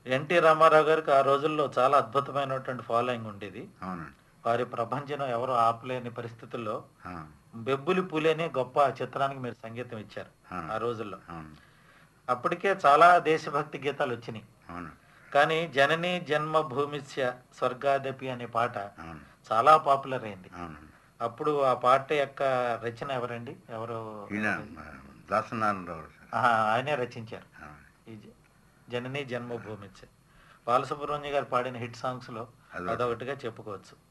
NT Ramarao గారికి ఆ రోజుల్లో చాలా అద్భుతమైనటువంటి ఫాలోయింగ్ ఉండేది అవునండి వారి ప్రపంచం ఎవరు ఆపలేని పరిస్థితుల్లో ఆ, బెబ్బులి పులేని గొప్ప చిత్రానికి మీరు సంగీతం ఇచ్చారు ఆ. ఆ రోజుల్లో అవును అప్పటికే చాలా దేశభక్తి గీతాలు వచ్చినాయి అవును కానీ జనని జన్మభూమిస్య స్వర్గాదపి అనే పాట అవును చాలా పాపులర్ అయింది అవునండి అప్పుడు ఆ పాట యొక్క రచన ఎవరండి ఎవరు ఈయన దాసనారాయణరావు సార్ ఆహా, ఆయనే రచించారు అవును. ఈ జ- జనని జన్మభూమిస్య బాలసుబ్రహ్మణ్య గారు పాడిన హిట్ సాంగ్స్ లో అదొకటి. అదొకటిగా చెప్పుకోవచ్చు